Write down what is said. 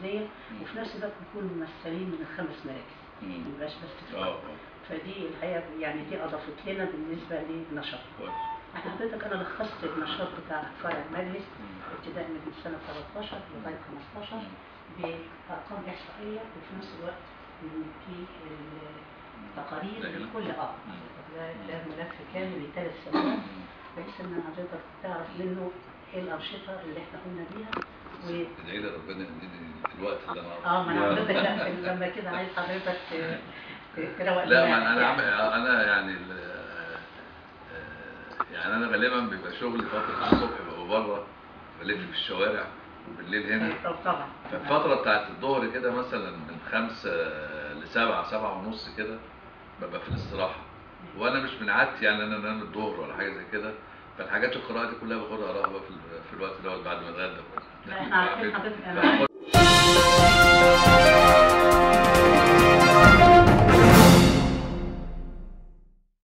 التغذيه وفي نفس الوقت نكون ممثلين من الخمس مراكز ما مم. نبقاش بس في اه الأرض. اه فدي الحقيقه يعني دي اضافت لنا بالنسبه للنشاط كويس حضرتك انا لخصت النشاط بتاع فرع المجلس مم. ابتداء من سنه 13 لغايه 15 مم. بارقام احصائيه وفي نفس الوقت في التقارير ده هنا؟ لكل اه مم. ده ده ملف كامل لثلاث سنوات مم. بحيث ان حضرتك تعرف منه ايه الانشطه اللي احنا قمنا بيها و ادعي لي ربنا يديني الوقت اللي انا اه ما انا يا. حضرتك لا لما كده عايز حضرتك ت- ت- تروق لا دماغك ما انا يعني. عامل انا يعني ال- آه، يعني انا غالبا بيبقى شغلي فتره الصبح ببقى بره بلف في الشوارع وبالليل هنا طب طبعا فالفترة بتاعت الظهر كده مثلا من خمسة لسبعة سبعة ونص كده ببقى في الاستراحة وأنا مش من عادتي يعني أنا أنام الظهر ولا حاجة زي كده فالحاجات القراءة دي كلها باخدها أقراها بقى في, ال- في الوقت اللي هو بعد ما أتغدى لا، إحنا عارفين حضرتك أنا- باخد-